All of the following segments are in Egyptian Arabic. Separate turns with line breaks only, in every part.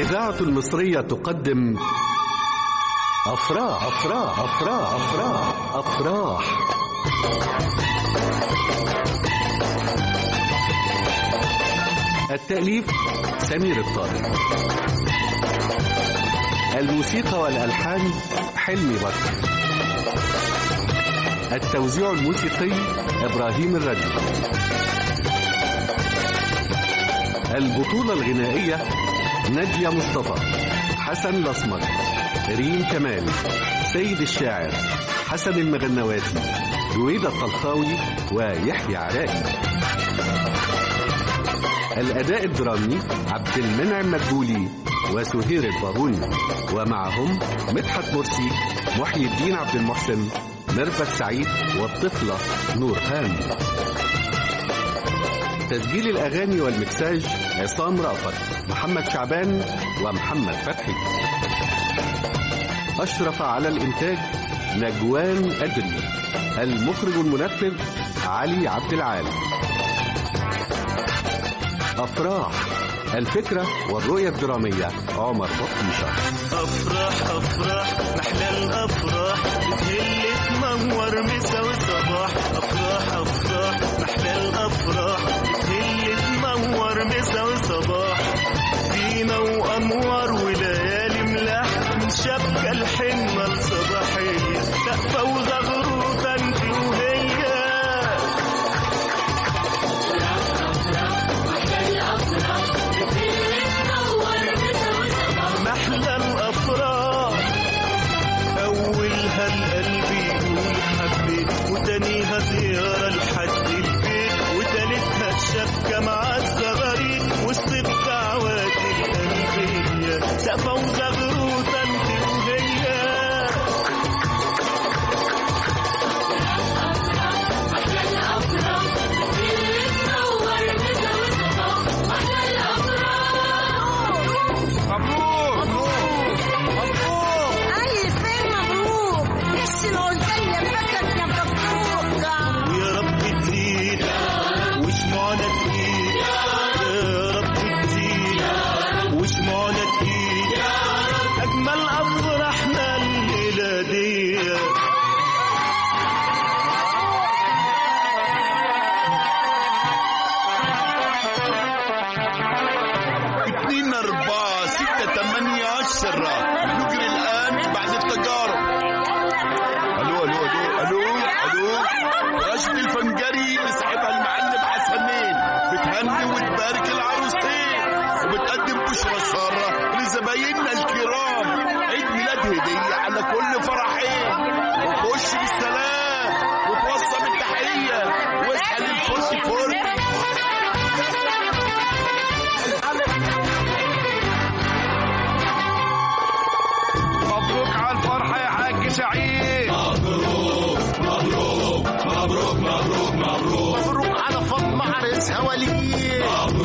الإذاعة المصرية تقدم أفراح أفراح أفراح أفراح أفراح التأليف سمير الطارق الموسيقى والألحان حلمي بكر التوزيع الموسيقي إبراهيم الردي البطولة الغنائية نادية مصطفى حسن الأسمر ريم كمال سيد الشاعر حسن المغنواتي رويدة الطلخاوي ويحيى عراقي الأداء الدرامي عبد المنعم مدبولي وسهير الباروني ومعهم مدحت مرسي محيي الدين عبد المحسن ميرفت سعيد والطفلة نور هان تسجيل الأغاني والمكساج عصام رأفت محمد شعبان ومحمد فتحي أشرف على الإنتاج نجوان أدري المخرج المنفذ علي عبد العال أفراح الفكرة والرؤية الدرامية عمر بطيشة
أفراح أفراح محلى الأفراح بتهل تنور مسا وصباح أفراح أفراح محلى الأفراح بتهل تنور مسا وصباح زينة وأنوار وليالي ملاح من شبكة الحنة الصباحية سقفة وزغروطة انت وهي محلى الأفراح أولها القلب يقول حبيت وتانيها زيارة لحد البيت وتالتها الشبكة مع الزغاريد وسط الدعوات القلبية سقفة وزغروطة انت وهي
ألف مبروك بس ما قلت لي فكك يا مبروك
ويا رب تزيد وشمعنا تقيل يا رب تزيد وشمعنا تقيل أجمل أفراحنا الليلة دي
اتنين أربعة ستة تمانية عشرة نجري الآن بعد التجارب ألو ألو ألو ألو ألو رشد الفنجري بيسحبها المعلم حسنين بتهني وتبارك العروستين وبتقدم بشرى سارة لزبايننا الكرام عيد ميلاد هدية على كل فرحين وخش بالسلام وتوصى بالتحية واصحى للفرق فرق
مبروك على الفرحة يا حاج سعيد
مبروك على فاطمة عريسها وليد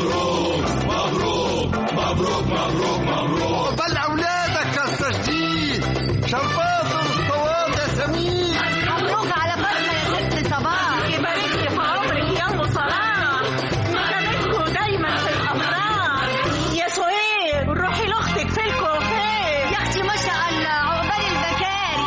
عقبال أولادك يا استشديد شرفاطر الصواب يا سمير
مبروك على فاطمة يا ست صباح يبارك لي في عمرك يا أم صلاح نكملكوا دايما في الأفراح يا سهير روحي لأختك في الكوفيه يا أختي ما شاء الله عقبال البكاري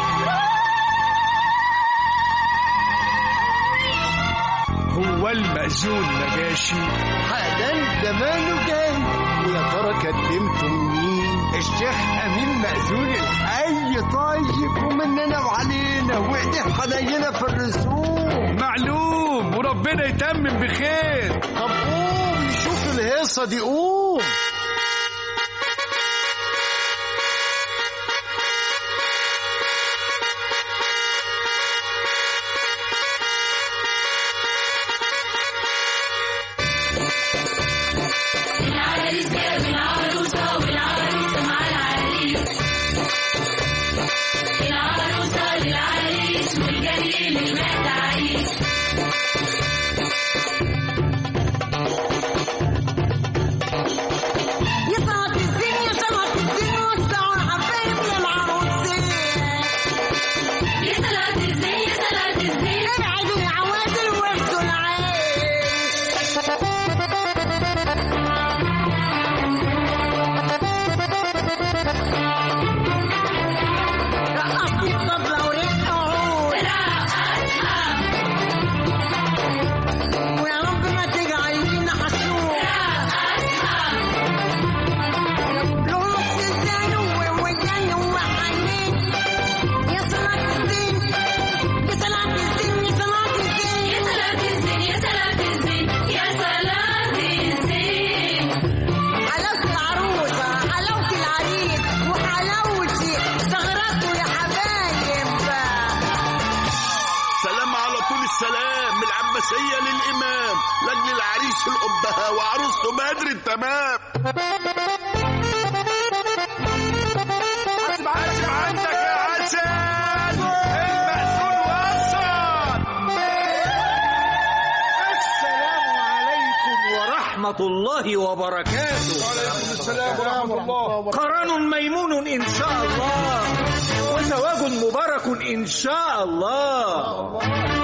هو المأذون نجاشي
حالا زمانه جاي ويا ترى كلمته مين الشيخ امين مأذون الحي طيب ومننا وعلينا وايديه حنينه في الرسوم
معلوم وربنا يتمم بخير
طب قوم نشوف الهيصه دي قوم
عريس الأبهة وعروسته بدر التمام
حاسب عندك يا عسل المأذون وصل
السلام عليكم ورحمة الله وبركاته
السلام ورحمة الله
قران ميمون إن شاء الله وزواج مبارك إن شاء الله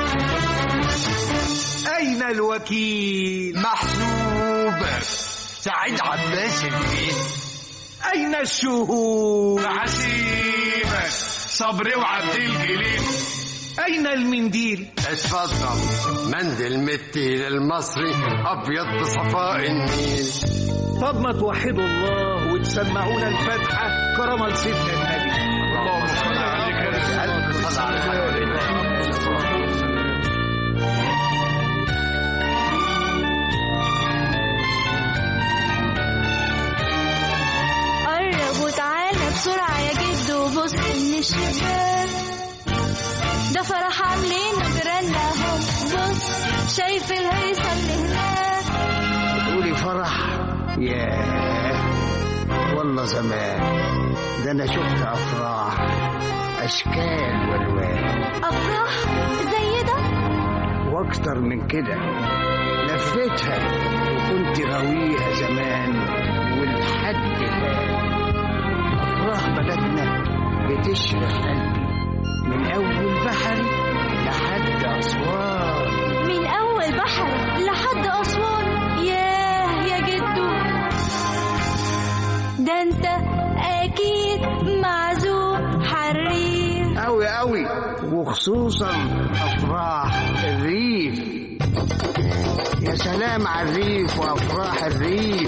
أين الوكيل؟
محسوب سعيد عباس البيت
أين الشهود؟
حسيبك صبري وعبد الجليل
أين المنديل؟
اتفضل مندل متي للمصري ابيض بصفاء النيل
طب ما توحدوا الله وتسمعونا الفاتحة كرما لسيدنا النبي
اللهم صل عليك يا رسول
صل على حبيبنا
قرب وتعالى بسرعة يا جد وبص من الشباك ده فرح عاملين جيراننا اهو بص شايف الهيصة اللي هناك
تقولي فرح ياه والله زمان ده انا شفت افراح اشكال والوان
أفراح زي ده
واكتر من كده لفيتها وكنت غاويها زمان والحد الان افراح بلدنا بتشرح قلبي من اول بحر لحد اسوان
من أول بحر لحد أسوان ياه يا جدو ده انت أكيد معزوم حريف
أوي أوي وخصوصا أفراح الريف يا سلام على الريف وأفراح الريف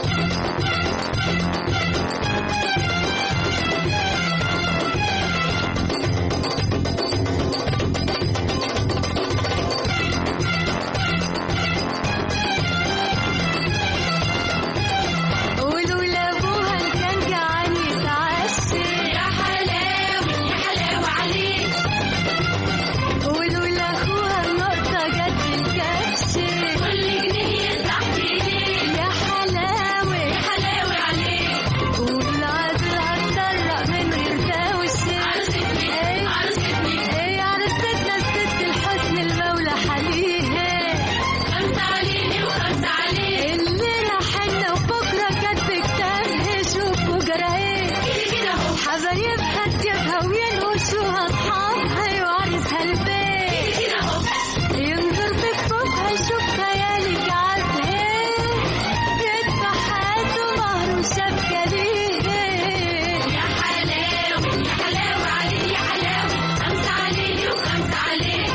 ولولا ابوها كان جعان يتعشى يا حلاوة يا حلاوة عليك ولولا اخوها النقطة جت الكبش كل جنيه يفتح ايديك يا حلاوة يا حلاوة عليك والعزل هتطرق من غير دوشة عرستني عرستني ايه عرستنا الست الحسن المولى حليها خمسة عليني وخمسة عليك اللي راح لنا وبكرة كاتب كتابها شوفوا جرى ايه كده اهو حبايبها تجيبها وينقشوها اصحابها وعرسها البيت كده اهو ينظر في كفوفها يشوف خيالك عارف ايه يدفع حياته مهر وشبكة ليه يا حلاوة يا حلاوة عليه يا حلاوة خمسة عليني وخمسة عليك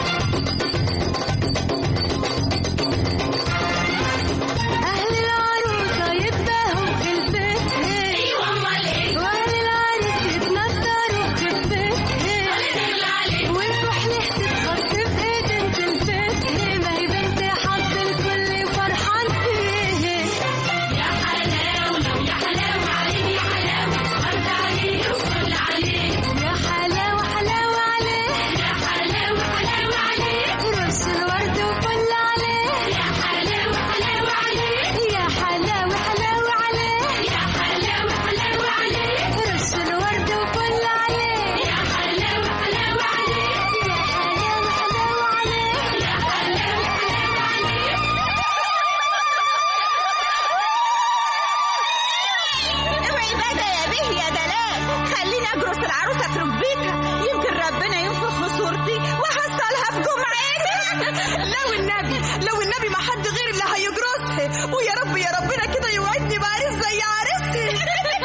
أهل العروسة يتباهوا بخلفته أيوة أمال إيه وأهل العريس يتنطروا بخفته والفرح تتخط بإيدين تلفته ما هي بنت حظ الكل فرحان فيه يا حلاوة يا حلاوة عليه يا حلاوة ورد عليه وكل عليه يا حلاوة حلاوة عليه يا حلاوة حلاوة عليه رش الورد وكل عليه يا حلاوة حلاوة عليه يا حلاوة حلاوة عليه يا حلاوة حلاوة عليه رش الورد وكل عليه يا حلاوة حلاوة عليه يا حلاوة حلاوة عليه يا حلاوة حلاوة
اوعي بقى يا به يا دلال خليني اجرس العروسه في ركبتها يمكن ربنا ينفخ في صورتي واحصلها في جمعتي لو النبي لو النبي ما حد غير اللي هيجرسها ويا رب يا ربنا كده يوعدني بعريس زي عريسي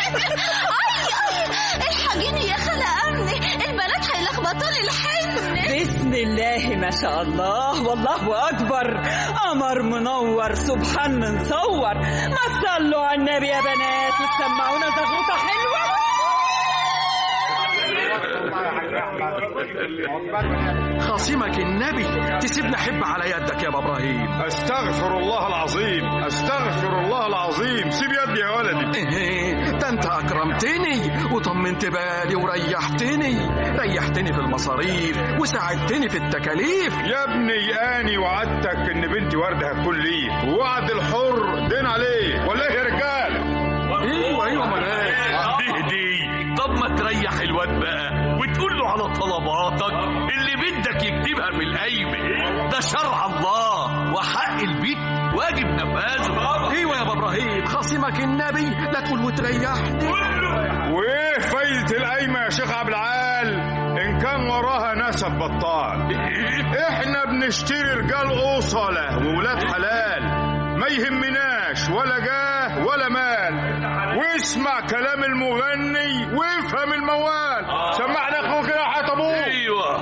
الحقيني يا خالة أمني البنات هيلخبطوا لي الحلم
بسم الله ما شاء الله والله اكبر قمر منور سبحان منصور ما تصلوا على النبي يا بنات وتسمعونا زغوطه حلوه
خصيمك النبي تسيبني احب على يدك يا ابو ابراهيم
استغفر الله العظيم استغفر الله العظيم سيب يدي يا ولدي
ايه ده انت اكرمتني وطمنت بالي وريحتني ريحتني في المصاريف وساعدتني في التكاليف
يا ابني اني وعدتك ان بنتي ورده هتكون ليه ووعد الحر دين عليه ولا ايه يا رجاله
ايوه ايوه ملاك
دي دي طب ما تريح الواد بقى وتقول له على طلباتك اللي بدك يكتبها في القايمة ده شرع الله وحق البيت واجب نفاذه
ايوه يا ابو ابراهيم خصيمك النبي لا تقول وتريحني
وايه فايده القايمه يا شيخ عبد العال ان كان وراها نسب بطال احنا بنشتري رجال اوصله وولاد حلال ما يهمناش ولا جاه ولا مال واسمع كلام المغني وافهم الموال سمعنا اخوك يا حياة ابوك
ايوه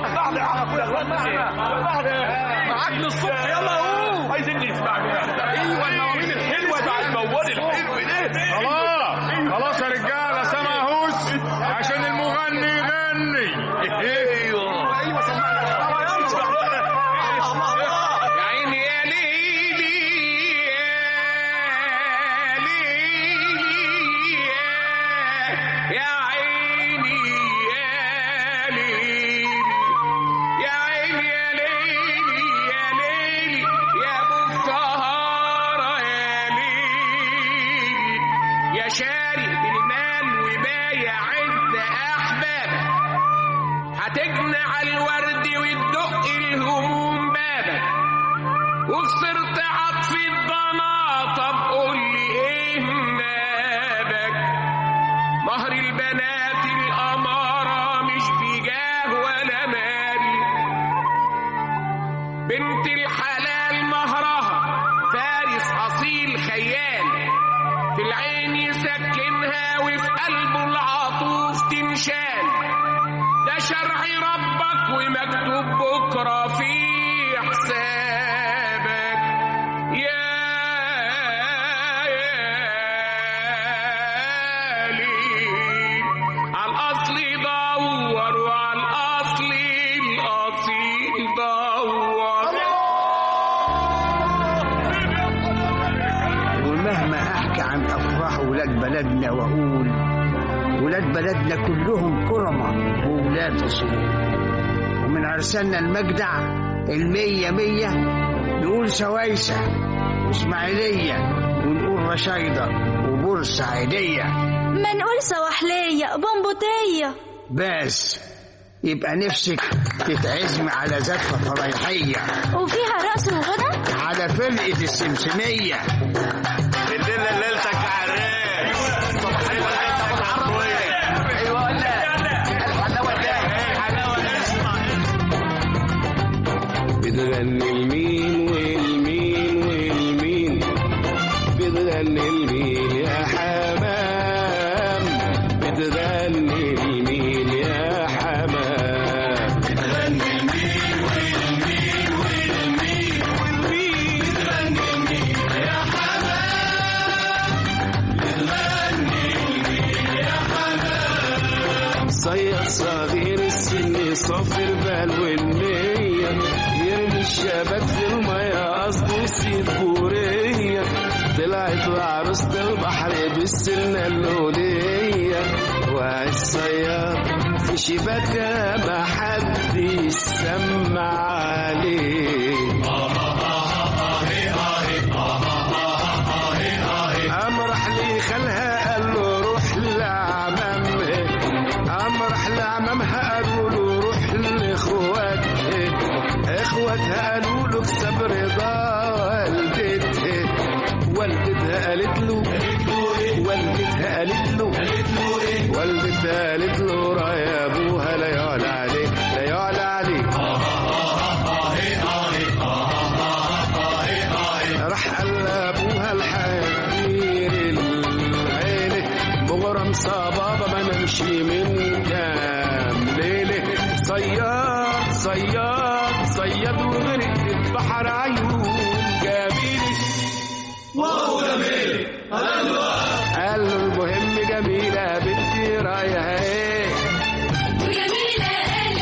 معاك للصبح يلا قوم
عايزين نسمع ايوه المواويل الحلوه بتاع الموال الحلو ده
خلاص خلاص يا رجاله سمعهوس عشان المغني يغني
ايوه
ايوه سمعنا
يا عيني يا ليلي يا ليلي يا عيني يا ليلي يا عيني يا ليلي يا ليلي يا ابو السهارة يا ليلي يا شاري بالمال وبايع عز احبابك هتجنع الورد وتدق الهموم بابك وخسرت عطف الضنا طب قول لي ايه نابك مهر البنات الأمارة مش بجاه ولا مال بنت الحلال مهرها فارس أصيل خيال في العين يسكنها وفي قلبه العطوف تنشال ده شرع ربك ومكتوب بكرة في حسابك يا يا ليل على الأصل دور وعلى الأصل الأصيل دور
ومهما احكي عن افراح ولاد بلدنا واقول ولاد بلدنا كلهم كرمة وولاد اصول ومن عرساننا المجدع المية مية نقول سوايسة واسماعيلية ونقول رشايدة وبورسعيدية
ما نقول سواحلية بمبوتية
بس يبقى نفسك تتعزم على زفة فريحية
وفيها رقص وغنى
على فرقة السمسمية
الليلة ليلتك عراس صباحين العيد ابو العربية ايوه ولا الحلاوة ده الحلاوة
بتغني المين والمين والمين بتغني المين يا حمام بتغني المين يا حمام بتغني المين والمين والمين والمين بتغني المين يا حمام بتغني المين يا حمام صياد صغير السن صافي البال والنية يرمي الشبك في المية قصده يسيب كورية طلعت وعروسة البحر بالسنة اللولية والصياد في شبكة ما حد يسمع عليه قام راح لي خالها قال له روح لعمامها قام راح لعمامها قالوا له روح لاخواتها اخواتها قالوا له اكسب رضا والدتها والدتها قالت له والدتها قالت له والدتها قالت له راي ابوها لا يعلى عليه لا يعلى عليه راح قال لابوها الحكير العيلة مغرم صبابة ما نمشي من كام ليلة صياد صياد صياد وغرق في البحر عيون جميل واو جميل قال له المهم جميلة بنتي رايحة ايه
وجميلة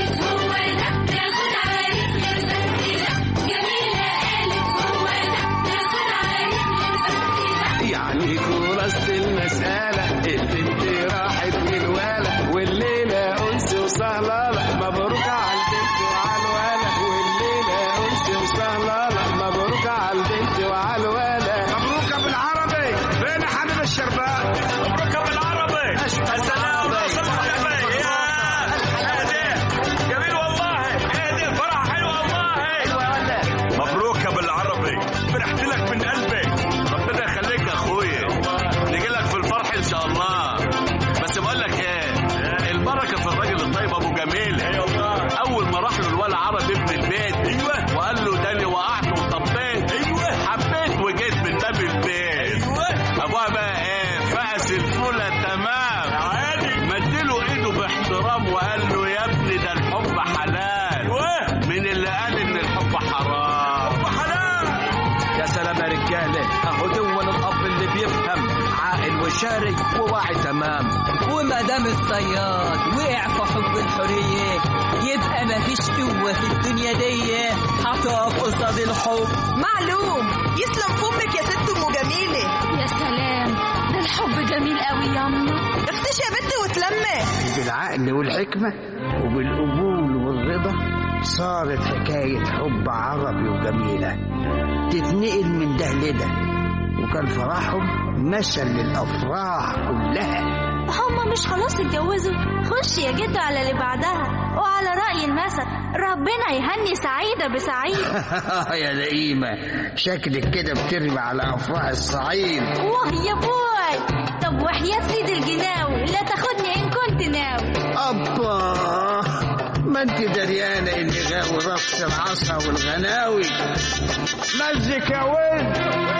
طيب ابو جميل اول ما راح له الولا عرب ابن البيت ايوه وقال له ده انا وقعت وطبيت ايوه حبيت وجيت من باب البيت ايوه ابوها بقى ايه فقس الفوله تمام مديله ايده باحترام وقال له يا ابني ده الحب حلال من اللي قال ان الحب حرام
يا سلام يا رجاله اهو دون الاب اللي بيفهم عاقل وشاري وواعي تمام
وما دام الصياد وقع في حب الحرية يبقى مفيش قوة في الدنيا دي هتقف قصاد الحب
معلوم يسلم فمك يا ست ام جميله
يا سلام ده الحب جميل قوي ياما
اختشي يا بنتي وتلمي
بالعقل والحكمة وبالقبول والرضا صارت حكاية حب عربي وجميلة تتنقل من ده لده وكان فرحهم مثل للأفراح كلها
هما مش خلاص اتجوزوا خش يا جدو على اللي بعدها وعلى رأي المثل ربنا يهني سعيدة بسعيد
يا لئيمة شكلك كده بترمي على أفراح الصعيد
واه يا بوي طب وحياة سيد الجناوي لا تاخدني إن كنت ناوي
أبا ما انت دريانة اللي غاوي رقص العصا والغناوي مزك يا ولد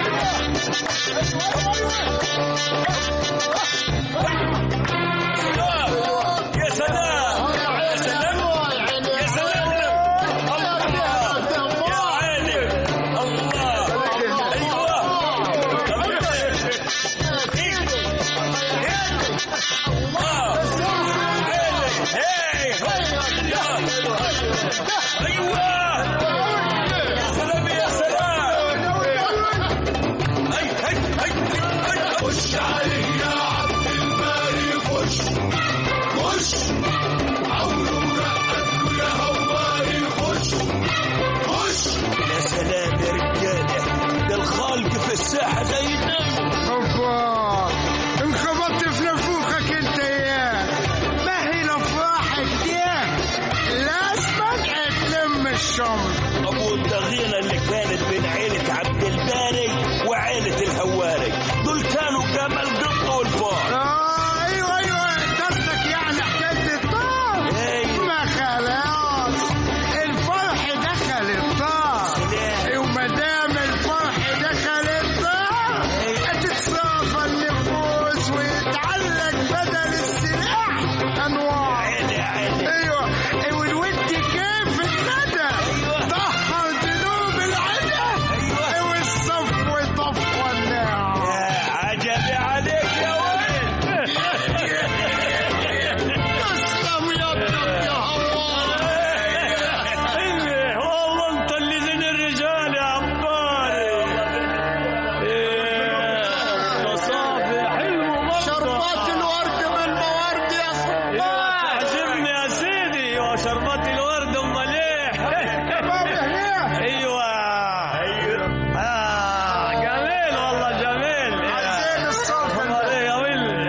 يا سلام يا سلام يا سلام الله يا عالم الله ايوه ايوه يا سلام يا سلام هي هي هي خش علي يا عبد الباري خش خش عمرو رقبته يا هواري خش خش يا سلام يا رجاله ده الخالق في الساحه زي النجم
أوبا انخبطت في نفوخك انت يا ما هي الافراحك دي لازمك تلم الشمر
ابو الضغينه اللي كانت بين عيله عبد الباري وعيله الهواري دول كانوا جمل ضد والفار
آه ايوه ايوه قصدك يعني حكايه الطار ما خلاص الفرح دخل الطار وما دام الفرح دخل الطار تتصافى النفوس ويتعلق بدل السلاح انواع ايوه والود كيف الندى طهر ذنوب العدا والصفو طفى النار
عجبي عليك يا ولد
تسلم يدك يا
ايه والله انت اللي زين الرجال يا عباري ايه تصافي حلو مرة
شربات الورد من موارد يا صباح
عجبني يا سيدي وشربات الورد امال ايه ايوه اه جميل والله جميل
عايزين الصافي
امال ايه يا ولد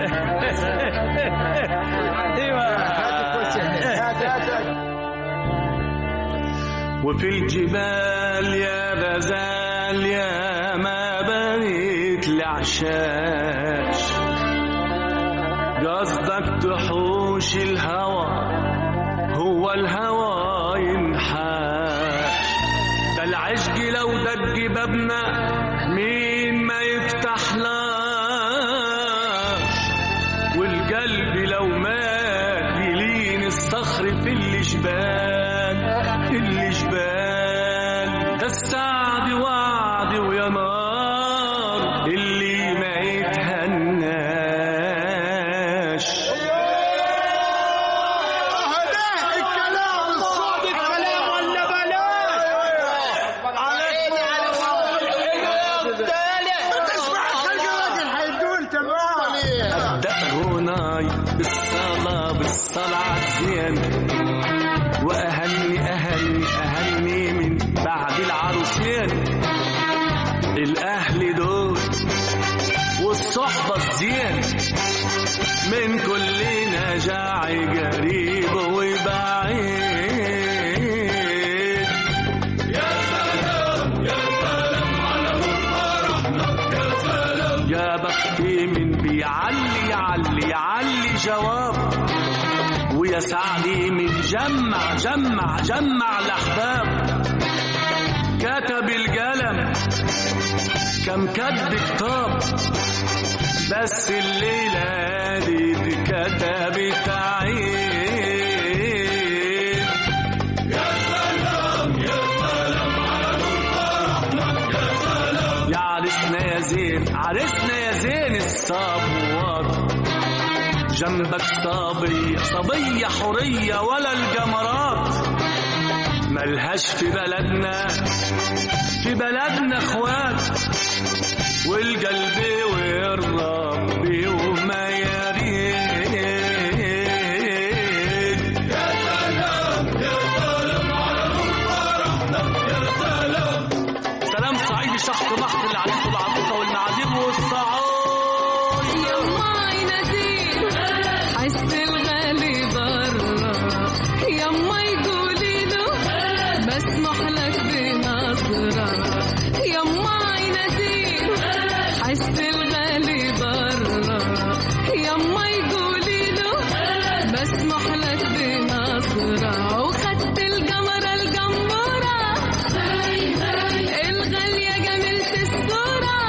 وفي الجبال يا غزال يا ما بنيت العشاش قصدك تحوش الهوى هو الهوى ينحاش ده العشق لو دق بابنا مين ما يفتحلاش والقلب لو مات يلين الصخر في الجبال الجبال ده السعد وعد ويا نار اللي ما يتهناش
هذا الكلام الصادق كلام ولا بلاش علينا على تسمع الراجل هيقول تمام
ابدا غناي بالصلاه بالصلاه الزين واهني اهني اهني من بعد العروسين الاهل دول والصحبه الزين من كل نجاعي قريب وبعيد يا سلام يا سلام على فرحنا يا سلام يا بختي من بيعلي يعلي يعلي الجواب ويا سعدي متجمع جمع جمع الأحباب كتب القلم كم كتب كتاب بس الليلة دي اتكتبت عين يا سلام يا سلام على يا سلام يا عرسنا يا زين عرسنا يا زين الصبوات جنبك صبية صبية حورية ولا الجمرات ملهاش في بلدنا في بلدنا اخوات والقلب والرب وما يريد يا سلام يا سلام على فرحنا يا سلام سلام صعيدي شخص محض اللي عليكم العروسه والمعازيم والصعود
يما يناديل حس الغالي برا يما يقولي له بسمح لك بنظرة يما يناديل حس الغالي برا يما يقولي له بسمح لك بنظرة وخدت القمرة القمورة الغالية جميلة الصورة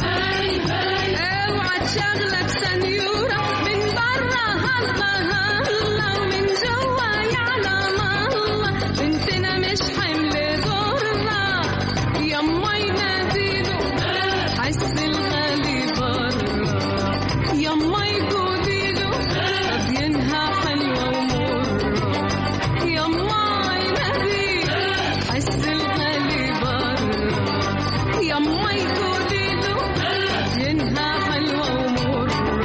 اوعى تشغلك سنيورة من برا الله الله ومن جوا يعلم الله بنتنا مش حمل ضرة يما يناديله حس الغالي برا يما يقوليله بينها حلوة ومرة يما يناديله حس الغالي برا يما يقوليله بينها حلوة ومرة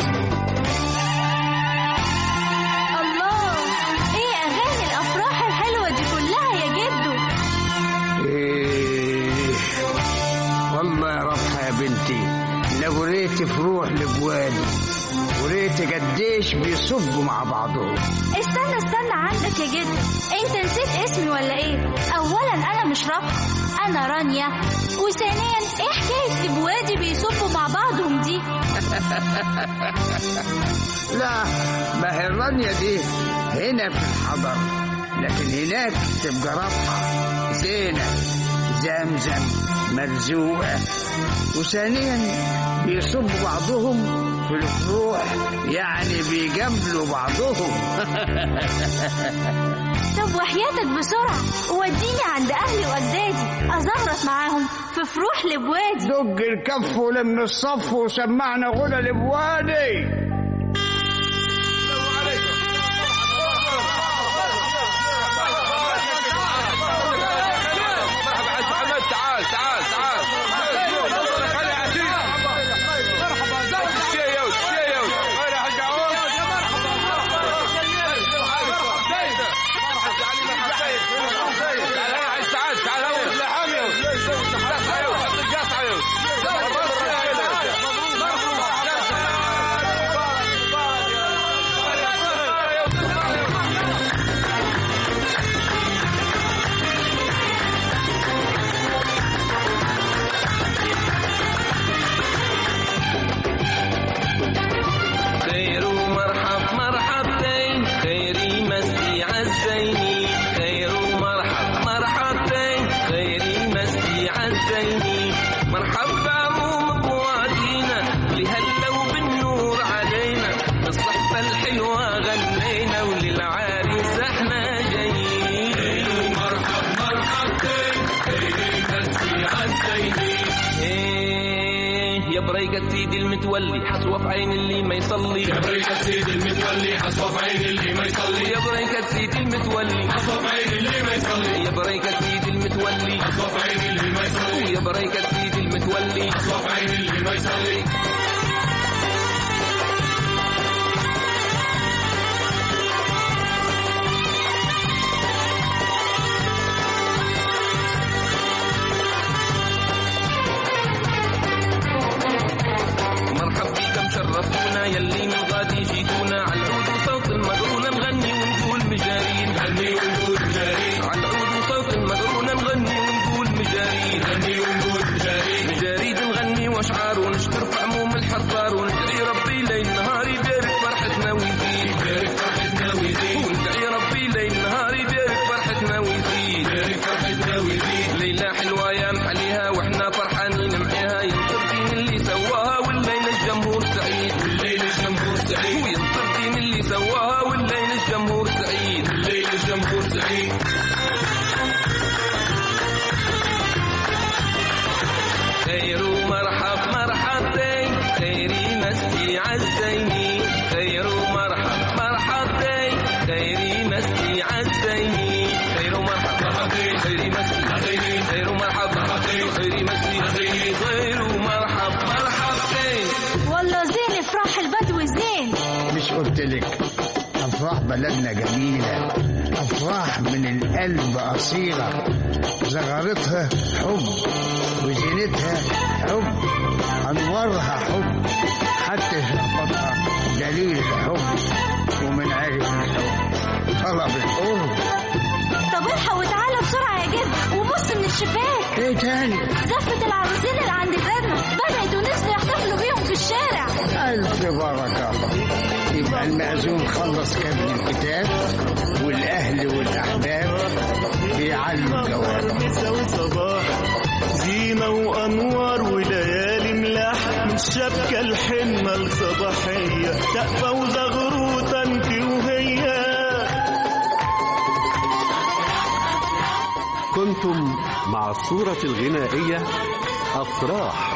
الله ايه اغاني الافراح الحلوه دي كلها يا جدو
إيه والله يا رفحة يا بنتي لو ريت فروح لبوادي وريت قديش بيصبوا مع بعضهم
استنى استنى عندك يا جدو انت نسيت اسمي ولا ايه اولا انا مش ربح انا رانيا وثانيا ايه حكايه البوادي بيصبوا مع بعضهم دي
لا ما هي الرانيا دي هنا في الحضر لكن هناك تبقى رفحة زينة زمزم مرزوقة وثانيا بيصبوا بعضهم في الفروح يعني بيجاملوا بعضهم
طب وحياتك بسرعه وديني عند اهلي واجدادي ازغرط معاهم في فروح لبوادي
دق الكف ولم الصف وسمعنا غنى لبوادي
تعال تعال تعال خلي عزيز مرحبا يا يوسف يا يوسف وين حق عود يا مرحبا تعال تعال هوس لحام يا يوسف قطع يا يوسف قطع يا
خير ومرحب مرحبتين خيري مسي عزيني خير ومرحب مرحبتين خيري مسي عزيني مرحبا مو بوادينا لهلا بالنور علينا بالصحبة الحلوة غنينا وللعريس احنا جايين مرحب مرحبتين خيري مسي عزيني إيه يا بريقة سيدي المتولي حسوة في عين اللي ما يصلي يا بريقة سيدي المتولي حسوة في عين اللي ما يصلي يا بريقة سيدي المتولي حسوة في عين اللي ما يصلي يا بريقة سيدي المتولي حسوة في عين اللي ما يصلي يا بريقة سيدي المتولي حسوة في عين اللي ما يصلي مرحب بكم شرفتونا يلي من غادي جيتونا على العود وصوت المقرونة نغني ونقول مجارين نغني ونقول مجارين على العود وصوت المقرونة نغني ونقول مجارين نغني ونقول مجارين مجاريد نغني واشعار ونشكر في عموم
قلت لك أفراح بلدنا جميلة أفراح من القلب أصيلة زغرتها حب وزينتها حب أنوارها حب حتى شربتها دليل الحب ومن عرف الحب طلب القرب
طب الحق وتعالى بسرعة يا جد وبص من الشباك
ايه تاني؟
زفة العروسين اللي عند جدنا بدأت ونزلوا يحتفلوا بيهم في الشارع
ألف بركة يبقى المأذون خلص كتب الكتاب والأهل والأحباب بيعلوا الجواب
مساء وصباح زينة وأنوار وليالي ملاح من شبكة الحنة الصباحية تقفى وزغروطة انت وهي
كنتم مع الصورة الغنائية أفراح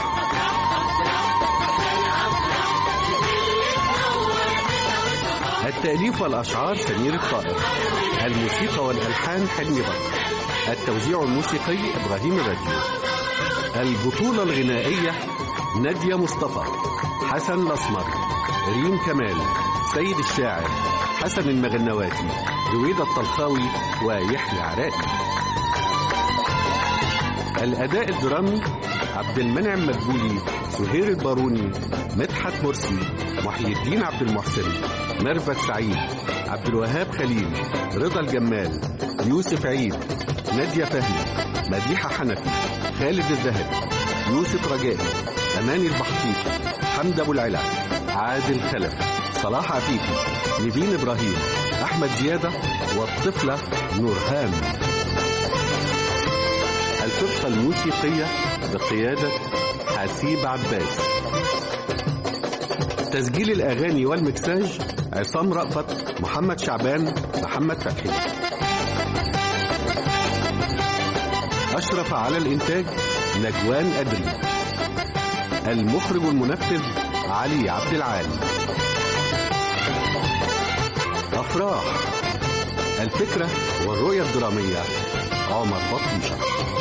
التأليف والأشعار سمير الطائر الموسيقى والألحان حلمي بكر التوزيع الموسيقي إبراهيم الراديو البطولة الغنائية نادية مصطفى حسن الأسمر ريم كمال سيد الشاعر حسن المغنواتي رويدة الطلخاوي ويحيى عراقي الأداء الدرامي عبد المنعم مدبولي سهير الباروني مدحت مرسي محي الدين عبد المحسن ميرفت سعيد عبد الوهاب خليل رضا الجمال يوسف عيد نادية فهمي مديحة حنفي خالد الذهب يوسف رجائي أماني البحطيط حمد أبو العلا عادل خلف صلاح عفيفي نيفين إبراهيم أحمد زيادة والطفلة نورهان الفرقة الموسيقية بقيادة حسيب عباس تسجيل الأغاني والمكساج عصام رأفت محمد شعبان محمد فتحي أشرف على الإنتاج نجوان أدري المخرج المنفذ علي عبد العال أفراح الفكرة والرؤية الدرامية عمر بطيشة